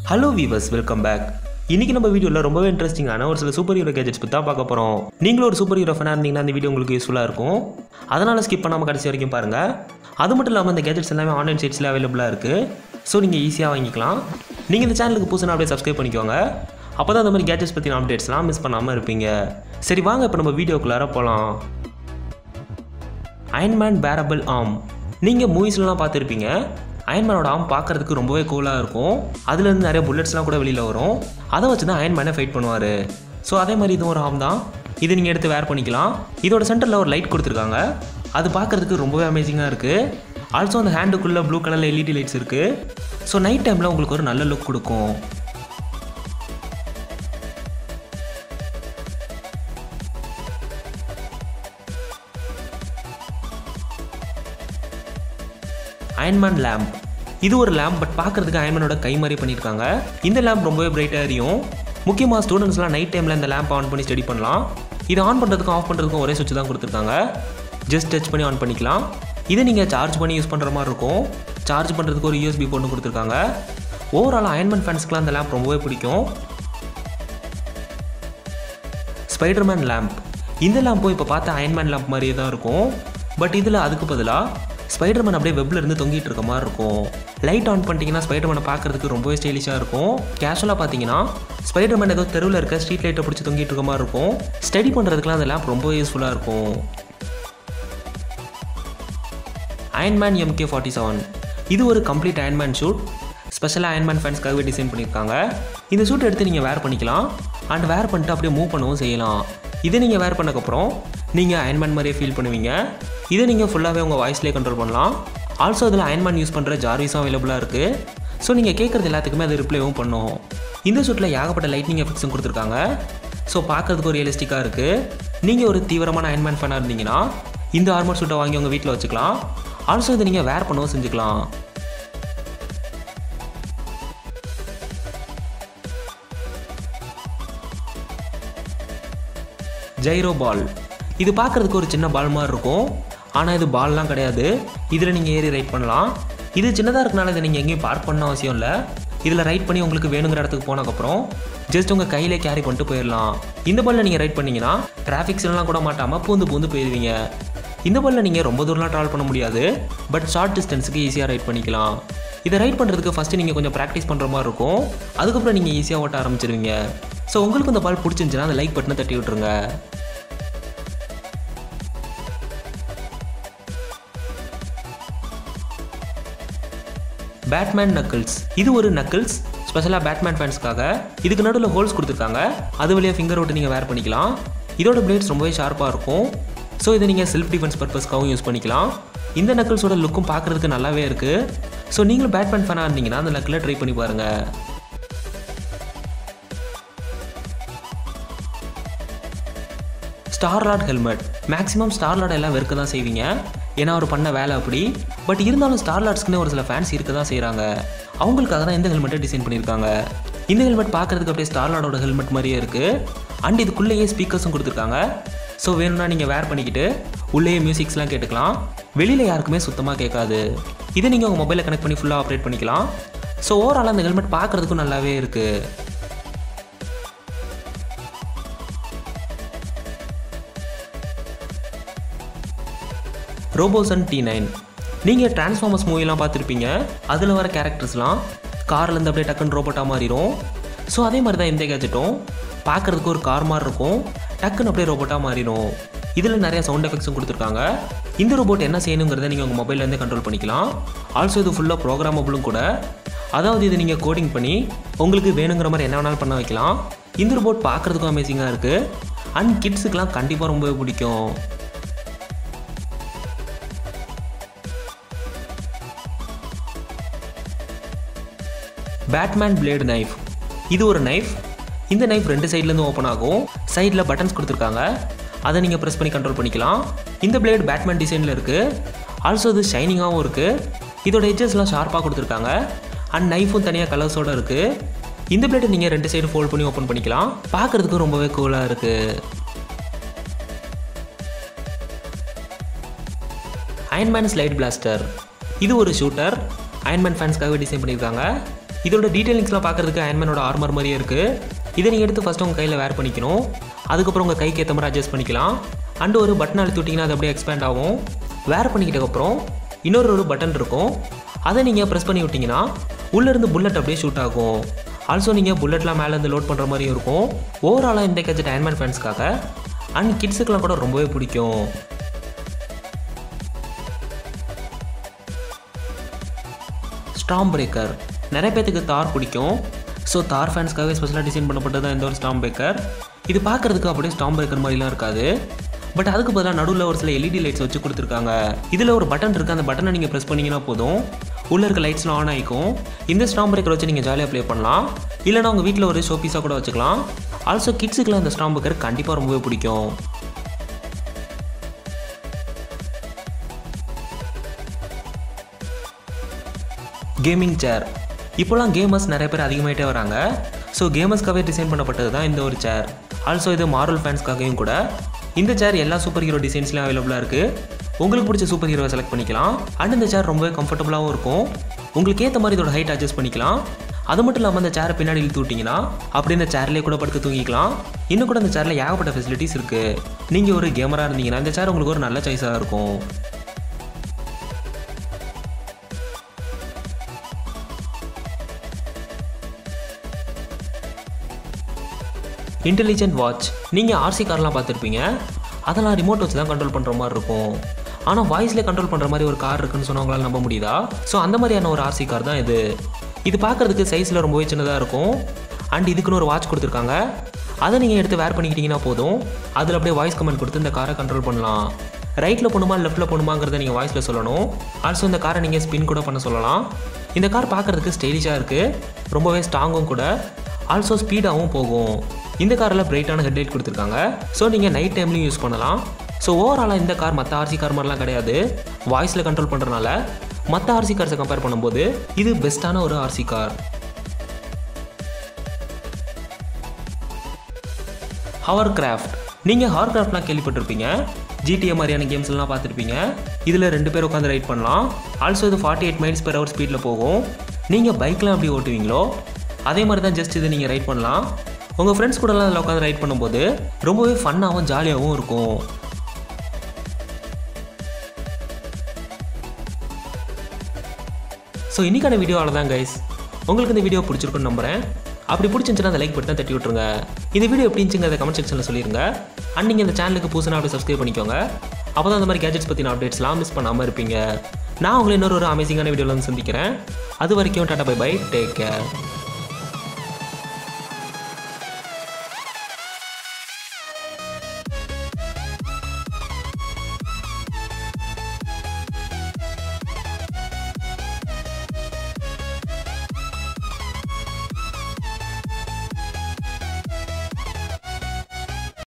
hello viewers welcome back இன்னைக்கு நம்ம வீடியோவில் ரொம்பவே இன்ட்ரெஸ்டிங்கான ஒரு சில சூப்பர் ஹீரோ கேஜெட்ஸ் பற்றி தான் பார்க்க போகிறோம் நீங்களும் ஒரு சூப்பர் ஹீரோ ஃபேனாக இருந்தீங்கன்னா இந்த வீடியோ உங்களுக்கு யூஸ்ஃபுல்லாக இருக்கும் அதனால் ஸ்கிப் பண்ணாமல் கடைசி வரைக்கும் பாருங்கள் அது மட்டும் இல்லாமல் இந்த கேஜெட்ஸ் எல்லாமே ஆன்லைன் சைட்ஸில் அவைலபிளாக இருக்குது ஸோ நீங்கள் ஈஸியாக வாங்கிக்கலாம் நீங்கள் இந்த சேனலுக்கு புதுசாக அப்படியே சப்ஸ்கிரைப் பண்ணிக்கோங்க அப்போ தான் அந்த மாதிரி கேஜெட்ஸ் பற்றின அப்டேட்ஸ்லாம் மிஸ் பண்ணாமல் இருப்பீங்க சரி வாங்க இப்போ நம்ம வீடியோக்குள்ளார போகலாம் அயன்மேன் பேரபிள் ஆம் நீங்கள் மூவிஸ்லாம் பார்த்துருப்பீங்க அயன்மேனோட ஆம் பார்க்கறதுக்கு ரொம்பவே கூலாக இருக்கும் அதுலேருந்து நிறைய புல்லட்ஸ்லாம் கூட வெளியில் வரும் அதை வச்சு தான் அயன்மேனை ஃபைட் பண்ணுவார் ஸோ அதே மாதிரி இதுவும் ஒரு ஆம் தான் இது நீங்கள் எடுத்து வேர் பண்ணிக்கலாம் இதோட சென்டரில் ஒரு லைட் கொடுத்துருக்காங்க அது பார்க்கறதுக்கு ரொம்பவே அமேசிங்காக இருக்குது ஆல்சோ அந்த ஹேண்டுக்குள்ளே ப்ளூ கலரில் எல்இடி லைட்ஸ் இருக்குது ஸோ நைட் டைமில் உங்களுக்கு ஒரு நல்ல லுக் கொடுக்கும் அயன்மேன் லேம்ப் இது ஒரு லேம்ப் பட் பார்க்கறதுக்கு அயன்மேனோட கை மாதிரி பண்ணியிருக்காங்க இந்த லேம்ப் ரொம்பவே பிரைட்டாக எரியும் முக்கியமாக ஸ்டூடெண்ட்ஸ்லாம் நைட் டைமில் இந்த லேம்ப் ஆன் பண்ணி ஸ்டடி பண்ணலாம் இது ஆன் பண்ணுறதுக்கும் ஆஃப் பண்ணுறதுக்கும் ஒரே சுவிட்ச் தான் கொடுத்துருக்காங்க ஜஸ்ட் டச் பண்ணி ஆன் பண்ணிக்கலாம் இதை நீங்கள் சார்ஜ் பண்ணி யூஸ் பண்ணுற மாதிரி இருக்கும் சார்ஜ் பண்ணுறதுக்கு ஒரு யூஎஸ்பி போட்டு கொடுத்துருக்காங்க ஓவரால் அயன்மேன் ஃபேன்ஸ்க்குலாம் இந்த லேம்ப் ரொம்பவே பிடிக்கும் ஸ்பைடர்மேன் லேம்ப் இந்த லேம்பும் இப்போ பார்த்த அயன்மேன் லேம்ப் மாதிரியே தான் இருக்கும் பட் இதில் அதுக்கு பதிலாக ஸ்பைடர்மேன் அப்படியே வெப்பில் இருந்து தொங்கிட்டு இருக்க மாதிரி இருக்கும் லைட் ஆன் பண்ணிட்டீங்கன்னா ஸ்பைடர்மேனை பார்க்கறதுக்கு ரொம்பவே ஸ்டைலிஷாக இருக்கும் கேஷுவலாக பார்த்தீங்கன்னா ஸ்பைடர்மேன் ஏதோ தெருவில் இருக்க ஸ்ட்ரீட் லைட்டை பிடிச்சி தொங்கிட்டு இருக்க மாதிரி இருக்கும் ஸ்டடி பண்ணுறதுக்குலாம் அந்த லேம்ப் ரொம்ப யூஸ்ஃபுல்லாக இருக்கும் அயன்மேன் எம்கே ஃபார்ட்டி செவன் இது ஒரு கம்ப்ளீட் அயன்மேன் ஷூட் ஸ்பெஷலாக அயன்மேன் ஃபேன்ஸ்க்காகவே டிசைன் பண்ணியிருக்காங்க இந்த ஷூட் எடுத்து நீங்கள் வேர் பண்ணிக்கலாம் அண்ட் வேர் பண்ணிட்டு அப்படியே மூவ் பண்ணவும் செய்யலாம் இதை நீங்கள் வேர் பண்ணக்கப்புறம் நீங்கள் அயன்மேன் மாதிரியே ஃபீல் பண்ணுவீங்க இதை நீங்கள் ஃபுல்லாகவே உங்கள் வாய்ஸ்லேயே கண்ட்ரோல் பண்ணலாம் ஆல்சோ இதில் அயன்மேன் யூஸ் பண்ணுற ஜார்விஸும் அவைலபிளாக இருக்குது ஸோ நீங்கள் கேட்குறது எல்லாத்துக்குமே அது ரிப்ளைவும் பண்ணும் இந்த ஷூட்டில் ஏகப்பட்ட லைட்னிங் எஃபெக்ட்ஸும் கொடுத்துருக்காங்க ஸோ பார்க்கறதுக்கு ஒரு ரியலிஸ்டிக்காக இருக்குது நீங்கள் ஒரு தீவிரமான அயன்மேன் ஃபேனாக இருந்தீங்கன்னா இந்த ஆர்மர் ஷூட்டை வாங்கி உங்கள் வீட்டில் வச்சுக்கலாம் ஆல்சோ இதை நீங்கள் வேர் பண்ணவும் செஞ்சுக்கலாம் ஜைரோ பால் இது பார்க்குறதுக்கு ஒரு சின்ன பால் மாதிரி இருக்கும் ஆனால் இது பால்லாம் கிடையாது இதில் நீங்கள் ஏறி ரைட் பண்ணலாம் இது சின்னதாக இருக்கனால இதை நீங்கள் எங்கேயும் பார்க் பண்ண அவசியம் இல்லை இதில் ரைட் பண்ணி உங்களுக்கு வேணுங்கிற இடத்துக்கு போனதுக்கப்புறம் ஜஸ்ட் உங்கள் கையிலே கேரி பண்ணிட்டு போயிடலாம் இந்த பாலில் நீங்கள் ரைட் பண்ணீங்கன்னா டிராஃபிக்ஸ்லாம் கூட மாட்டாமல் பூந்து பூந்து போயிடுவீங்க இந்த பாலில் நீங்கள் ரொம்ப தூரம்லாம் ட்ராவல் பண்ண முடியாது பட் ஷார்ட் டிஸ்டன்ஸுக்கு ஈஸியாக ரைட் பண்ணிக்கலாம் இதை ரைட் பண்ணுறதுக்கு ஃபஸ்ட்டு நீங்கள் கொஞ்சம் ப்ராக்டிஸ் பண்ணுற மாதிரி இருக்கும் அதுக்கப்புறம் நீங்கள் ஈஸியாக ஓட்ட ஆரம்பிச்சிருவீங்க ஸோ உங்களுக்கு இந்த பால் பிடிச்சிருந்துச்சுன்னா அந்த லைக் பட்டனை தட்டி விட்ருங்க பேட்மேன் நக்கிள்ஸ் இது ஒரு நக்கிள்ஸ் ஸ்பெஷலாக பேட்மேன் ஃபேன்ஸ்க்காக இதுக்கு நடுவில் ஹோல்ஸ் கொடுத்துருக்காங்க அது வழியாக ஃபிங்கர் விட்டு நீங்கள் வேர் பண்ணிக்கலாம் இதோட பிளேட்ஸ் ரொம்பவே ஷார்ப்பாக இருக்கும் ஸோ இதை நீங்கள் செல்ஃப் டிஃபென்ஸ் பர்பஸ்க்காகவும் யூஸ் பண்ணிக்கலாம் இந்த நக்கிள்ஸோட லுக்கும் பார்க்குறதுக்கு நல்லாவே இருக்குது ஸோ நீங்களும் பேட்மேன் ஃபேனாக இருந்தீங்கன்னா அந்த நக்கில் ட்ரை பண்ணி பாருங்கள் ஸ்டார்லாட் ஹெல்மெட் மேக்ஸிமம் ஸ்டார்லாட் எல்லாம் வெறுக்க தான் செய்வீங்க ஏன்னா அவர் பண்ண வேலை அப்படி பட் இருந்தாலும் ஸ்டார்லாட்ஸ்க்குன்னு ஒரு சில ஃபேன்ஸ் இருக்க தான் செய்கிறாங்க அவங்களுக்காக தான் இந்த ஹெல்மெட்டை டிசைன் பண்ணியிருக்காங்க இந்த ஹெல்மெட் பார்க்குறதுக்கு அப்படியே ஸ்டார்லாடோட ஹெல்மெட் மாதிரியே இருக்குது அண்ட் இதுக்குள்ளேயே ஸ்பீக்கர்ஸும் கொடுத்துருக்காங்க ஸோ வேணும்னா நீங்கள் வேர் பண்ணிக்கிட்டு உள்ளேயே மியூசிக்ஸ்லாம் கேட்டுக்கலாம் வெளியில் யாருக்குமே சுத்தமாக கேட்காது இதை நீங்கள் உங்கள் மொபைலில் கனெக்ட் பண்ணி ஃபுல்லாக ஆப்ரேட் பண்ணிக்கலாம் ஸோ ஓவரால் அந்த ஹெல்மெட் பார்க்குறதுக்கும் நல்லாவே இருக்குது ரோபோசன் டி நைன் நீங்கள் டிரான்ஸ்ஃபார்மர்ஸ் மூவிலாம் பார்த்துருப்பீங்க அதில் வர கேரக்டர்ஸ்லாம் கார்லேருந்து அப்படியே டக்குன்னு ரோபோட்டாக மாறிடும் ஸோ அதே மாதிரி தான் இந்த கேஜெட்டும் பார்க்குறதுக்கு ஒரு கார் மாதிரி இருக்கும் டக்குன்னு அப்படியே ரோபோட்டாக மாறிடும் இதில் நிறைய சவுண்ட் எஃபெக்ட்ஸும் கொடுத்துருக்காங்க இந்த ரோபோட் என்ன செய்யணுங்கிறத நீங்கள் உங்கள் மொபைல்லேருந்து கண்ட்ரோல் பண்ணிக்கலாம் ஆல்சோ இது ஃபுல்லாக ப்ரோக்ராமபிளும் கூட அதாவது இது நீங்கள் கோடிங் பண்ணி உங்களுக்கு வேணுங்கிற மாதிரி என்ன வேணாலும் பண்ண வைக்கலாம் இந்த ரோபோட் பார்க்குறதுக்கும் அமேசிங்காக இருக்குது அண்ட் கிட்ஸுக்கெலாம் கண்டிப்பாக ரொம்பவே பிடிக்கும் பேட்மேன் பிளேடு நைஃப் இது ஒரு நைஃப் இந்த நைஃப் ரெண்டு சைட்லேருந்து ஓப்பன் ஆகும் சைடில் பட்டன்ஸ் கொடுத்துருக்காங்க அதை நீங்கள் ப்ரெஸ் பண்ணி கண்ட்ரோல் பண்ணிக்கலாம் இந்த பிளேடு பேட்மேன் டிசைனில் இருக்குது ஆல்சோ இது ஷைனிங்காகவும் இருக்குது இதோட எட்ஜஸ்லாம் ஷார்ப்பாக கொடுத்துருக்காங்க அண்ட் நைஃபும் தனியாக கலர்ஸோடு இருக்குது இந்த பிளேட்டை நீங்கள் ரெண்டு சைடு ஃபோல்ட் பண்ணி ஓப்பன் பண்ணிக்கலாம் பார்க்குறதுக்கு ரொம்பவே கூலாக இருக்குது அயன்மேன் ஸ்லைட் பிளாஸ்டர் இது ஒரு ஷூட்டர் அயன்மேன் ஃபேன்ஸ்க்காகவே டிசைன் பண்ணியிருக்காங்க இதோட டீட்டெயிலிங்ஸ்லாம் பார்க்குறதுக்கு அயன்மேனோட ஆர்மர் மாதிரியே இருக்குது இதை நீங்கள் எடுத்து ஃபஸ்ட்டு உங்கள் கையில் வேர் பண்ணிக்கணும் அதுக்கப்புறம் உங்கள் கைக்கு ஏற்ற மாதிரி அட்ஜஸ்ட் பண்ணிக்கலாம் அண்டு ஒரு பட்டன் அழுத்தி விட்டிங்கன்னா அது அப்படியே எக்ஸ்பேண்ட் ஆகும் வேர் பண்ணிக்கிட்டதுக்கப்புறம் இன்னொரு ஒரு பட்டன் இருக்கும் அதை நீங்கள் ப்ரெஸ் பண்ணி விட்டிங்கன்னா உள்ளேருந்து புல்லட் அப்படியே ஷூட் ஆகும் ஆல்சோ நீங்கள் புல்லட்லாம் மேலேருந்து லோட் பண்ணுற மாதிரியும் இருக்கும் ஓவராலாக இந்த கேஜெட் அயன்மேன் ஃபேன்ஸ்க்காக அண்ட் கிட்ஸுக்கெலாம் கூட ரொம்பவே பிடிக்கும் ஸ்டாம் பிரேக்கர் நிறைய பேத்துக்கு தார் பிடிக்கும் ஸோ தார் ஃபேன்ஸ்க்காகவே ஸ்பெஷலாக டிசைன் பண்ணப்பட்டது தான் இந்த ஒரு ஸ்டாம் பிரேக்கர் இது பார்க்குறதுக்கு அப்படியே ஸ்டாம் பிரேக்கர் மாதிரிலாம் இருக்காது பட் அதுக்கு பதிலாக நடுவில் ஒரு சில எல்இடி லைட்ஸ் வச்சு கொடுத்துருக்காங்க இதில் ஒரு பட்டன் இருக்குது அந்த பட்டனை நீங்கள் ப்ரெஸ் பண்ணிங்கன்னா போதும் உள்ளே இருக்க லைட்ஸ்லாம் ஆன் ஆகிக்கும் இந்த ஸ்டாம் பிரேக்கர் வச்சு நீங்கள் ஜாலியாக ப்ளே பண்ணலாம் இல்லைனா உங்கள் வீட்டில் ஒரு ஷோ பீஸாக கூட வச்சுக்கலாம் ஆல்சோ கிட்ஸுக்குலாம் இந்த ஸ்டாம் பிரேக்கர் கண்டிப்பாக ரொம்பவே பிடிக்கும் கேமிங் சேர் இப்போலாம் கேமர்ஸ் நிறைய பேர் அதிகமாகிட்டே வராங்க ஸோ கேமர்ஸ்க்காகவே டிசைன் பண்ணப்பட்டது தான் இந்த ஒரு சேர் ஆல்சோ இது மார்வல் ஃபேன்ஸ்க்காகவும் கூட இந்த சேர் எல்லா சூப்பர் ஹீரோ டிசைன்ஸ்லையும் அவைலபிளாக இருக்குது உங்களுக்கு பிடிச்ச சூப்பர் ஹீரோவை செலக்ட் பண்ணிக்கலாம் அண்ட் இந்த சேர் ரொம்பவே கம்ஃபர்டபுளாகவும் இருக்கும் உங்களுக்கு ஏற்ற மாதிரி இதோட ஹைட் அட்ஜஸ்ட் பண்ணிக்கலாம் அது மட்டும் இல்லாமல் அந்த சேரை பின்னாடி இழுத்து விட்டிங்கன்னா அப்படி இந்த சேர்லேயே கூட படுத்து தூங்கிக்கலாம் இன்னும் கூட இந்த சேரில் ஏகப்பட்ட ஃபெசிலிட்டிஸ் இருக்குது நீங்கள் ஒரு கேமராக இருந்தீங்கன்னா இந்த சேர் உங்களுக்கு ஒரு நல்ல சாய்ஸாக இருக்கும் இன்டெலிஜென்ட் வாட்ச் நீங்கள் ஆர்சி கார்லாம் பார்த்துருப்பீங்க அதெல்லாம் ரிமோட் வச்சு தான் கண்ட்ரோல் பண்ணுற மாதிரி இருக்கும் ஆனால் வாய்ஸ்லேயே கண்ட்ரோல் பண்ணுற மாதிரி ஒரு கார் இருக்குன்னு சொன்னவங்களால நம்ப முடியுதா ஸோ அந்த மாதிரியான ஒரு ஆர்சி கார் தான் இது இது பார்க்குறதுக்கு சைஸில் ரொம்பவே சின்னதாக இருக்கும் அண்ட் இதுக்குன்னு ஒரு வாட்ச் கொடுத்துருக்காங்க அதை நீங்கள் எடுத்து வேர் பண்ணிக்கிட்டீங்கன்னா போதும் அதில் அப்படியே வாய்ஸ் கமெண்ட் கொடுத்து இந்த காரை கண்ட்ரோல் பண்ணலாம் ரைட்டில் போகணுமா லெஃப்ட்டில் போகணுமாங்கிறத நீங்கள் வாய்ஸில் சொல்லணும் ஆல்சோ இந்த காரை நீங்கள் ஸ்பின் கூட பண்ண சொல்லலாம் இந்த கார் பார்க்குறதுக்கு ஸ்டைலிஷாக இருக்குது ரொம்பவே ஸ்ட்ராங்கும் கூட ஆல்சோ ஸ்பீடாகவும் போகும் இந்த காரில் பிரைட்டான ஹெட்லைட் கொடுத்துருக்காங்க ஸோ நீங்கள் நைட் டைம்லையும் யூஸ் பண்ணலாம் ஸோ ஓவராலாக இந்த கார் மற்ற ஆர்சி கார் மாதிரிலாம் கிடையாது வாய்ஸில் கண்ட்ரோல் பண்ணுறனால மற்ற ஆர்சி கார்ஸை கம்பேர் பண்ணும்போது இது பெஸ்ட்டான ஒரு ஆர்சி கார் ஹவர் கிராஃப்ட் நீங்கள் ஹவர் கிராஃப்ட்லாம் கேள்விப்பட்டிருப்பீங்க ஜிடிஏ மாதிரியான கேம்ஸ்லாம் பார்த்துருப்பீங்க இதில் ரெண்டு பேர் உட்காந்து ரைட் பண்ணலாம் ஆல்சோ இது forty eight miles per hour ஸ்பீடில் போகும் நீங்கள் பைக்லாம் எப்படி ஓட்டுவீங்களோ அதே மாதிரி தான் ஜஸ்ட் இதை நீங்கள் ரைட் பண்ணலாம் உங்கள் ஃப்ரெண்ட்ஸ் கூடலாம் அதில் உட்காந்து ரைட் பண்ணும்போது ரொம்பவே ஃபன்னாகவும் ஜாலியாகவும் இருக்கும் ஸோ இன்றைக்கான வீடியோ அவ்வளோதான் கைஸ் உங்களுக்கு இந்த வீடியோ பிடிச்சிருக்குன்னு நம்புறேன் அப்படி பிடிச்சிருந்துச்சுன்னா அந்த லைக் பட்டனை தட்டி விட்ருங்க இந்த வீடியோ எப்படி இருந்துச்சுங்க கமெண்ட் செக்ஷனில் சொல்லிடுங்க அண்ட் நீங்கள் இந்த சேனலுக்கு புதுசாக அப்படி சப்ஸ்கிரைப் பண்ணிக்கோங்க அப்போ தான் அந்த மாதிரி கேஜெட்ஸ் பற்றின அப்டேட்ஸ்லாம் மிஸ் பண்ணாமல் இருப்பீங்க நான் உங்களை இன்னொரு ஒரு அமேசிங்கான வீடியோவில் வந்து சந்திக்கிறேன் அது வரைக்கும் tata bye bye take care